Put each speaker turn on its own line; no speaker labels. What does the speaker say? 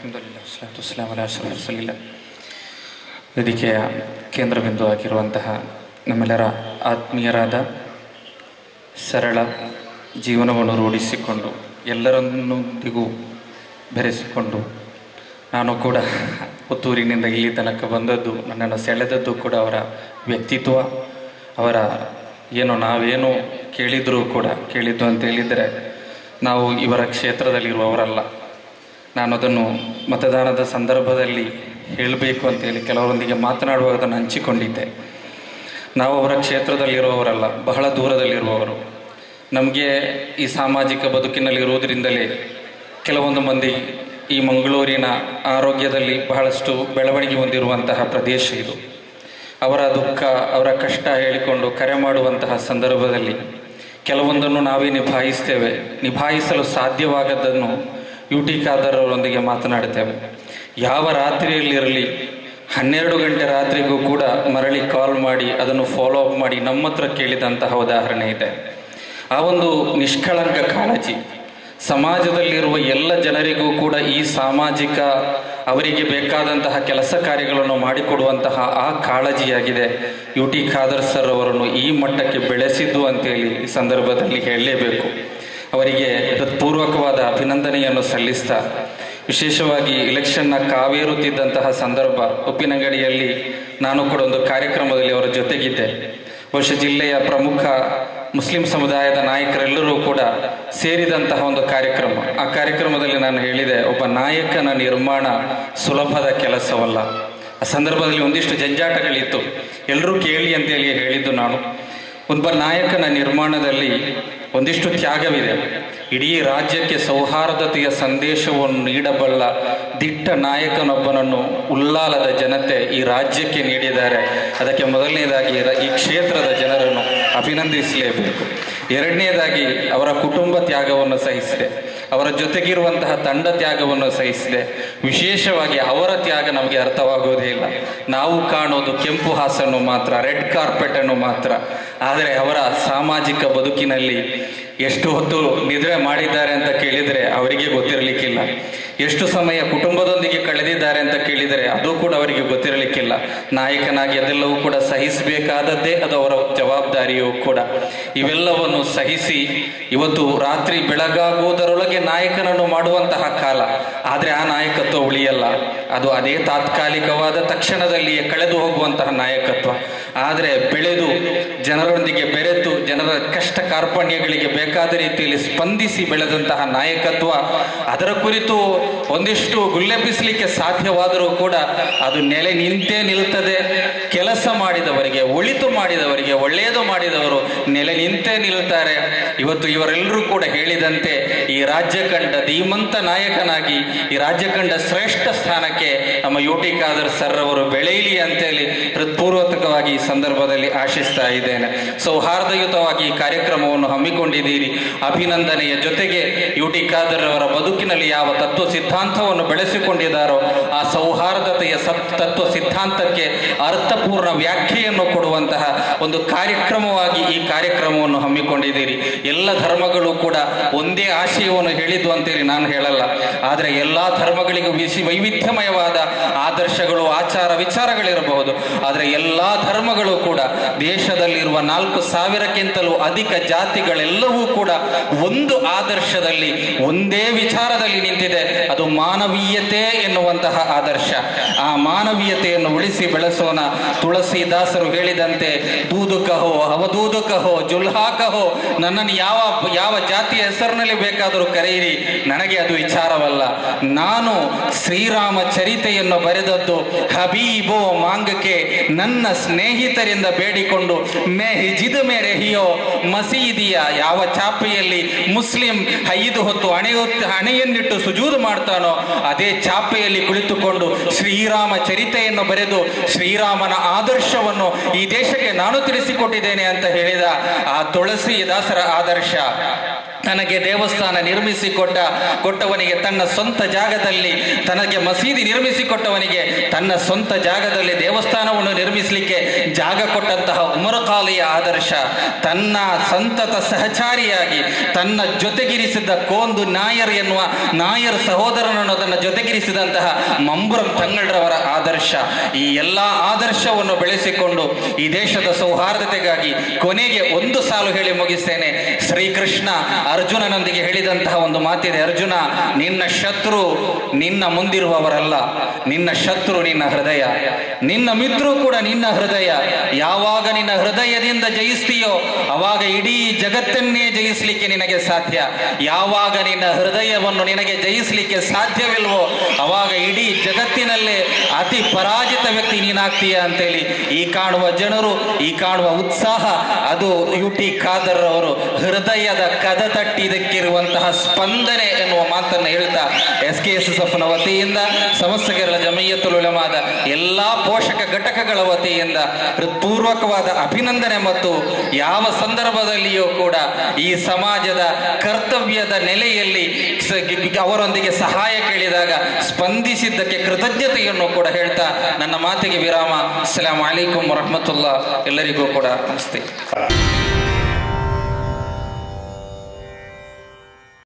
ಅಲ್ಹಮ್ದುಲಿಲ್ಲಾಹ್ ವಸ್ಸಲಾತು ವಸ್ಸಲಾಮು ಅಲಾ ಅಶ್ರಫ್ ರಸೂಲಿಲ್ಲ ವೇದಿಕೆಯ ಕೇಂದ್ರ ಬಿಂದು ಆಗಿರುವಂತಹ ನಮ್ಮೆಲ್ಲರ ಆತ್ಮೀಯರಾದ ಸರಳ ಜೀವನವನ್ನು ರೂಢಿಸಿಕೊಂಡು ಎಲ್ಲರನ್ನೊಂದಿಗೂ ಬೆರೆಸಿಕೊಂಡು ನಾನು ಕೂಡ ಪುತ್ತೂರಿನಿಂದ ಇಲ್ಲಿ ತನಕ ಬಂದದ್ದು ನನ್ನನ್ನು ಸೆಳೆದದ್ದು ಕೂಡ ಅವರ ವ್ಯಕ್ತಿತ್ವ ಅವರ ಏನು ನಾವೇನು ಕೇಳಿದರೂ ಕೂಡ ಕೇಳಿದ್ದು ಅಂತ ಹೇಳಿದರೆ ನಾವು ಇವರ ಕ್ಷೇತ್ರದಲ್ಲಿರುವವರಲ್ಲ ನಾನು ಅದನ್ನು ಮತದಾನದ ಸಂದರ್ಭದಲ್ಲಿ ಹೇಳಬೇಕು ಅಂತೇಳಿ ಕೆಲವರೊಂದಿಗೆ ಮಾತನಾಡುವಾಗ ಅದನ್ನು ಹಂಚಿಕೊಂಡಿದ್ದೆ ನಾವು ಅವರ ಕ್ಷೇತ್ರದಲ್ಲಿರುವವರಲ್ಲ ಬಹಳ ದೂರದಲ್ಲಿರುವವರು ನಮಗೆ ಈ ಸಾಮಾಜಿಕ ಬದುಕಿನಲ್ಲಿರುವುದರಿಂದಲೇ ಕೆಲವೊಂದು ಮಂದಿ ಈ ಮಂಗಳೂರಿನ ಆರೋಗ್ಯದಲ್ಲಿ ಬಹಳಷ್ಟು ಬೆಳವಣಿಗೆ ಹೊಂದಿರುವಂತಹ ಪ್ರದೇಶ ಇದು ಅವರ ದುಃಖ ಅವರ ಕಷ್ಟ ಹೇಳಿಕೊಂಡು ಕರೆ ಮಾಡುವಂತಹ ಸಂದರ್ಭದಲ್ಲಿ ಕೆಲವೊಂದನ್ನು ನಾವೇ ನಿಭಾಯಿಸ್ತೇವೆ ನಿಭಾಯಿಸಲು ಸಾಧ್ಯವಾಗದ್ದನ್ನು ಯು ಟಿ ಖಾದರ್ ಅವರೊಂದಿಗೆ ಮಾತನಾಡ್ತೇವೆ ಯಾವ ರಾತ್ರಿಯಲ್ಲಿರಲಿ ಹನ್ನೆರಡು ಗಂಟೆ ರಾತ್ರಿಗೂ ಕೂಡ ಮರಳಿ ಕಾಲ್ ಮಾಡಿ ಅದನ್ನು ಫಾಲೋ ಅಪ್ ಮಾಡಿ ನಮ್ಮ ಹತ್ರ ಕೇಳಿದಂತಹ ಉದಾಹರಣೆ ಇದೆ ಆ ಒಂದು ನಿಷ್ಕಳಂಕ ಕಾಳಜಿ ಸಮಾಜದಲ್ಲಿರುವ ಎಲ್ಲ ಜನರಿಗೂ ಕೂಡ ಈ ಸಾಮಾಜಿಕ ಅವರಿಗೆ ಬೇಕಾದಂತಹ ಕೆಲಸ ಕಾರ್ಯಗಳನ್ನು ಮಾಡಿಕೊಡುವಂತಹ ಆ ಕಾಳಜಿಯಾಗಿದೆ ಯು ಟಿ ಖಾದರ್ ಸರ್ ಅವರನ್ನು ಈ ಮಟ್ಟಕ್ಕೆ ಬೆಳೆಸಿದ್ದು ಅಂತೇಳಿ ಈ ಸಂದರ್ಭದಲ್ಲಿ ಹೇಳಲೇಬೇಕು ಅವರಿಗೆ ಹೃತ್ಪೂರ್ವಕವಾದ ಅಭಿನಂದನೆಯನ್ನು ಸಲ್ಲಿಸ್ತಾ ವಿಶೇಷವಾಗಿ ಇಲೆಕ್ಷನ್ನ ಕಾವೇರುತ್ತಿದ್ದಂತಹ ಸಂದರ್ಭ ಉಪ್ಪಿನಂಗಡಿಯಲ್ಲಿ ನಾನು ಕೂಡ ಒಂದು ಕಾರ್ಯಕ್ರಮದಲ್ಲಿ ಅವರ ಜೊತೆಗಿದ್ದೆ ಬಹುಶಃ ಜಿಲ್ಲೆಯ ಪ್ರಮುಖ ಮುಸ್ಲಿಂ ಸಮುದಾಯದ ನಾಯಕರೆಲ್ಲರೂ ಕೂಡ ಸೇರಿದಂತಹ ಒಂದು ಕಾರ್ಯಕ್ರಮ ಆ ಕಾರ್ಯಕ್ರಮದಲ್ಲಿ ನಾನು ಹೇಳಿದೆ ಒಬ್ಬ ನಾಯಕನ ನಿರ್ಮಾಣ ಸುಲಭದ ಕೆಲಸವಲ್ಲ ಆ ಸಂದರ್ಭದಲ್ಲಿ ಒಂದಿಷ್ಟು ಜಂಜಾಟಗಳಿತ್ತು ಎಲ್ಲರೂ ಕೇಳಿ ಅಂತೇಳಿ ಹೇಳಿದ್ದು ನಾನು ಒಬ್ಬ ನಾಯಕನ ನಿರ್ಮಾಣದಲ್ಲಿ ಒಂದಿಷ್ಟು ತ್ಯಾಗವಿದೆ ಇಡೀ ರಾಜ್ಯಕ್ಕೆ ಸೌಹಾರ್ದತೆಯ ಸಂದೇಶವನ್ನು ನೀಡಬಲ್ಲ ದಿಟ್ಟ ನಾಯಕನೊಬ್ಬನನ್ನು ಉಲ್ಲಾಲದ ಜನತೆ ಈ ರಾಜ್ಯಕ್ಕೆ ನೀಡಿದ್ದಾರೆ ಅದಕ್ಕೆ ಮೊದಲನೇದಾಗಿ ರ- ಈ ಕ್ಷೇತ್ರದ ಜನರನ್ನು ಅಭಿನಂದಿಸಲೇಬೇಕು ಎರಡನೇದಾಗಿ ಅವರ ಕುಟುಂಬ ತ್ಯಾಗವನ್ನು ಸಹಿಸಿದೆ ಅವರ ಜೊತೆಗಿರುವಂತಹ ತಂಡ ತ್ಯಾಗವನ್ನು ಸಹಿಸಿದೆ ವಿಶೇಷವಾಗಿ ಅವರ ತ್ಯಾಗ ನಮಗೆ ಅರ್ಥವಾಗುವುದೇ ಇಲ್ಲ ನಾವು ಕಾಣೋದು ಕೆಂಪು ಹಾಸನ್ನು ಮಾತ್ರ ರೆಡ್ ಕಾರ್ಪೆಟ್ ಅನ್ನು ಮಾತ್ರ ಆದರೆ ಅವರ ಸಾಮಾಜಿಕ ಬದುಕಿನಲ್ಲಿ ಎಷ್ಟು ಹೊತ್ತು ನಿದ್ರೆ ಮಾಡಿದ್ದಾರೆ ಅಂತ ಕೇಳಿದರೆ ಅವರಿಗೆ ಗೊತ್ತಿರಲಿಕ್ಕಿಲ್ಲ ಎಷ್ಟು ಸಮಯ ಕುಟುಂಬದೊಂದಿಗೆ ಕಳೆದಿದ್ದಾರೆ ಅಂತ ಕೇಳಿದರೆ ಅದು ಕೂಡ ಅವರಿಗೆ ಗೊತ್ತಿರಲಿಕ್ಕಿಲ್ಲ ನಾಯಕನಾಗಿ ಅದೆಲ್ಲವೂ ಕೂಡ ಸಹಿಸಬೇಕಾದದ್ದೇ ಅದು ಅವರ ಜವಾಬ್ದಾರಿಯೂ ಕೂಡ ಇವೆಲ್ಲವನ್ನು ಸಹಿಸಿ ಇವತ್ತು ರಾತ್ರಿ ಬೆಳಗಾಗುವುದರೊಳಗೆ ನಾಯಕನನ್ನು ಮಾಡುವಂತಹ ಕಾಲ ಆದರೆ ಆ ನಾಯಕತ್ವ ಉಳಿಯಲ್ಲ ಅದು ಅದೇ ತಾತ್ಕಾಲಿಕವಾದ ತಕ್ಷಣದಲ್ಲಿಯೇ ಕಳೆದು ಹೋಗುವಂತಹ ನಾಯಕತ್ವ ಆದರೆ ಬೆಳೆದು ಜನರೊಂದಿಗೆ ಬೆರೆತು ಜನರ ಕಷ್ಟ ಕಾರ್ಪಣ್ಯಗಳಿಗೆ ಬೇಕಾದ ರೀತಿಯಲ್ಲಿ ಸ್ಪಂದಿಸಿ ಬೆಳೆದಂತಹ ನಾಯಕತ್ವ ಅದರ ಕುರಿತು ಒಂದಿಷ್ಟು ಗುಲ್ಲೆಬ್ಬಿಸಲಿಕ್ಕೆ ಸಾಧ್ಯವಾದರೂ ಕೂಡ ಅದು ನೆಲೆ ನಿಂತೇ ನಿಲ್ತದೆ ಕೆಲಸ ಮಾಡಿದವರಿಗೆ ಒಳಿತು ಮಾಡಿದವರಿಗೆ ಒಳ್ಳೆಯದು ಮಾಡಿದವರು ನೆಲೆ ನಿಂತೇ ನಿಲ್ತಾರೆ ಇವತ್ತು ಇವರೆಲ್ಲರೂ ಕೂಡ ಹೇಳಿದಂತೆ ಈ ರಾಜ್ಯ ಕಂಡ ಧೀಮಂತ ನಾಯಕನಾಗಿ ಈ ರಾಜ್ಯ ಕಂಡ ಶ್ರೇಷ್ಠ ಸ್ಥಾನಕ್ಕೆ ನಮ್ಮ ಯು ಟಿ ಖಾದರ್ ಸರ್ ಅವರು ಬೆಳೆಯಲಿ ಅಂತೇಳಿ ಹೃತ್ಪೂರ್ವಕವಾಗಿ ಈ ಸಂದರ್ಭದಲ್ಲಿ ಆಶಿಸ್ತಾ ಇದ್ದೇನೆ ಸೌಹಾರ್ದಯುತವಾಗಿ ಈ ಕಾರ್ಯಕ್ರಮವನ್ನು ಹಮ್ಮಿಕೊಂಡಿದ್ದೀರಿ ಅಭಿನಂದನೆಯ ಜೊತೆಗೆ ಯು ಟಿ ಖಾದರ್ ಅವರ ಬದುಕಿನಲ್ಲಿ ಯಾವ ತತ್ವ ಸಿದ್ಧಾಂತವನ್ನು ಬೆಳೆಸಿಕೊಂಡಿದ್ದಾರೋ ಆ ಸೌಹಾರ್ದತೆಯ ಸತ್ ತತ್ವ ಸಿದ್ಧಾಂತಕ್ಕೆ ಅರ್ಥಪೂರ್ಣ ವ್ಯಾಖ್ಯೆಯನ್ನು ಕೊಡುವಂತಹ ಒಂದು ಕಾರ್ಯಕ್ರಮವಾಗಿ ಈ ಕಾರ್ಯಕ್ರಮವನ್ನು ಹಮ್ಮಿಕೊಂಡಿದ್ದೀರಿ ಎಲ್ಲ ಧರ್ಮಗಳು ಕೂಡ ಒಂದೇ ಆಶಯವನ್ನು ಹೇಳಿದ್ದು ಅಂತೇಳಿ ನಾನು ಹೇಳಲ್ಲ ಆದರೆ ಎಲ್ಲ ಧರ್ಮಗಳಿಗೂ ವಿಶಿ ವೈವಿಧ್ಯಮಯವಾದ ಆದರ್ಶಗಳು ಆಚಾರ ವಿಚಾರಗಳಿರಬಹುದು ಆದರೆ ಎಲ್ಲ ಧರ್ಮಗಳು ಕೂಡ ದೇಶದಲ್ಲಿರುವ ನಾಲ್ಕು ಸಾವಿರಕ್ಕಿಂತಲೂ ಅಧಿಕ ಜಾತಿಗಳೆಲ್ಲವೂ ಕೂಡ ಒಂದು ಆದರ್ಶದಲ್ಲಿ ಒಂದೇ ವಿಚಾರದಲ್ಲಿ ನಿಂತಿದೆ ಅದು ಮಾನವೀಯತೆ ಎನ್ನುವಂತಹ ಆದರ್ಶ ಆ ಮಾನವೀಯತೆಯನ್ನು ಉಳಿಸಿ ಬೆಳೆಸೋಣ ತುಳಸಿದಾಸರು ಹೇಳಿದಂತೆ ದೂದು ಕಹೋ ಅವಧೂದು ಕಹೋ ಜುಲ್ಹಾ ಕಹೋ ನನ್ನನ್ನು ಯಾವ ಯಾವ ಜಾತಿಯ ಹೆಸರಿನಲ್ಲಿ ಬೇಕಾದರೂ ಕರೆಯಿರಿ ನನಗೆ ಅದು ವಿಚಾರವಲ್ಲ ನಾನು ಶ್ರೀರಾಮ ಚರಿತೆಯನ್ನು ಬರೆದದ್ದು ಹಬೀಬೋ ಮಾಂಗಕ್ಕೆ ನನ್ನ ಸ್ನೇಹಿತರಿಂದ ಬೇಡಿಕೊಂಡು ಮೇ ಹಿಜಿದ ಮೇರೆ ಹಿಯೋ ಮಸೀದಿಯ ಯಾವ ಚಾಪೆಯಲ್ಲಿ ಮುಸ್ಲಿಂ ಐದು ಹೊತ್ತು ಹಣೆಯೊತ್ತು ಹಣೆಯನ್ನಿಟ್ಟು ಸುಜೂದು ಮಾಡ್ತಾನೋ ಅದೇ ಚಾಪೆಯಲ್ಲಿ ಕುಳಿತುಕೊಂಡು ಶ್ರೀರಾಮ ಚರಿತೆಯನ್ನು ಬರೆದು ಶ್ರೀರಾಮನ ಆದರ್ಶವನ್ನು ಈ ದೇಶಕ್ಕೆ ನಾನು ತಿಳಿಸಿಕೊಟ್ಟಿದ್ದೇನೆ ಅಂತ ಹೇಳಿದ ಆ ತುಳಸಿ ದಾಸರ ಆದರ್ಶ ತನಗೆ ದೇವಸ್ಥಾನ ನಿರ್ಮಿಸಿಕೊಟ್ಟ ಕೊಟ್ಟವನಿಗೆ ತನ್ನ ಸ್ವಂತ ಜಾಗದಲ್ಲಿ ತನಗೆ ಮಸೀದಿ ನಿರ್ಮಿಸಿಕೊಟ್ಟವನಿಗೆ ತನ್ನ ಸ್ವಂತ ಜಾಗದಲ್ಲಿ ದೇವಸ್ಥಾನವನ್ನು ನಿರ್ಮಿಸಲಿಕ್ಕೆ ಜಾಗ ಕೊಟ್ಟಂತಹ ಉಮರ ಖಾಲಿಯ ಆದರ್ಶ ತನ್ನ ಸಂತತ ಸಹಚಾರಿಯಾಗಿ ತನ್ನ ಜೊತೆಗಿರಿಸಿದ ಕೋಂದು ನಾಯರ್ ಎನ್ನುವ ನಾಯರ್ ಸಹೋದರನನ್ನು ತನ್ನ ಜೊತೆಗಿರಿಸಿದಂತಹ ಮಂಬ್ರಂ ತಂಗಳ್ರವರ ಆದರ್ಶ ಈ ಎಲ್ಲ ಆದರ್ಶವನ್ನು ಬೆಳೆಸಿಕೊಂಡು ಈ ದೇಶದ ಸೌಹಾರ್ದತೆಗಾಗಿ ಕೊನೆಗೆ ಒಂದು ಸಾಲು ಹೇಳಿ ಮುಗಿಸ್ತೇನೆ ಶ್ರೀಕೃಷ್ಣ ಅರ್ಜುನನೊಂದಿಗೆ ಹೇಳಿದಂತಹ ಒಂದು ಮಾತಿದೆ ಅರ್ಜುನ ನಿನ್ನ ಶತ್ರು ನಿನ್ನ ಮುಂದಿರುವವರಲ್ಲ ನಿನ್ನ ಶತ್ರು ನಿನ್ನ ಹೃದಯ ನಿನ್ನ ಮಿತ್ರು ಕೂಡ ನಿನ್ನ ಹೃದಯ ಯಾವಾಗ ನಿನ್ನ ಹೃದಯದಿಂದ ಜಯಿಸ್ತೀಯೋ ಅವಾಗ ಇಡೀ ಜಗತ್ತನ್ನೇ ಜಯಿಸಲಿಕ್ಕೆ ನಿನಗೆ ಸಾಧ್ಯ ಯಾವಾಗ ನಿನ್ನ ಹೃದಯವನ್ನು ನಿನಗೆ ಜಯಿಸಲಿಕ್ಕೆ ಸಾಧ್ಯವಿಲ್ವೋ ಅವಾಗ ಇಡೀ ಜಗತ್ತಿನಲ್ಲೇ ಅತಿ ಪರಾಜಿತ ವ್ಯಕ್ತಿ ನೀನಾಗ್ತೀಯ ಅಂತೇಳಿ ಈ ಕಾಣುವ ಜನರು ಈ ಕಾಣುವ ಉತ್ಸಾಹ ಅದು ಯು ಟಿ ಖಾದರ್ ಅವರು ಹೃದಯದ ಕದ ತಟ್ಟಿದಕ್ಕಿರುವಂತಹ ಸ್ಪಂದನೆ ಎನ್ನುವ ಮಾತನ್ನು ಹೇಳ್ತಾ ಎಸ್ ಕೆ ಎಸ್ ಎಸ್ ಎಫ್ನ ವತಿಯಿಂದ ಸಮಸ್ತ ಕೇರಳ ಜಮಯ್ಯತುಲ್ ಉಲಮಾದ ಎಲ್ಲಾ ಪೋಷಕ ಘಟಕಗಳ ವತಿಯಿಂದ ಹೃತ್ಪೂರ್ವಕವಾದ ಅಭಿನಂದನೆ ಮತ್ತು ಯಾವ ಸಂದರ್ಭದಲ್ಲಿಯೂ ಕೂಡ ಈ ಸಮಾಜದ ಕರ್ತವ್ಯದ ನೆಲೆಯಲ್ಲಿ ಸ- ಅವರೊಂದಿಗೆ ಸಹಾಯ ಕೇಳಿದಾಗ ಸ್ಪಂದಿಸಿದ್ದಕ್ಕೆ ಕೃತಜ್ಞತೆಯನ್ನು ಕೂಡ ಹೇಳ್ತಾ ನನ್ನ ಮಾತಿಗೆ ವಿರಾಮ ಅಸ್ಸಲಾಂ ಅಲೈಕುಂ ವರಹಮತುಲ್ಲಾ ಎಲ್ಲರಿಗೂ ಕೂಡ ನಮಸ್ತೆ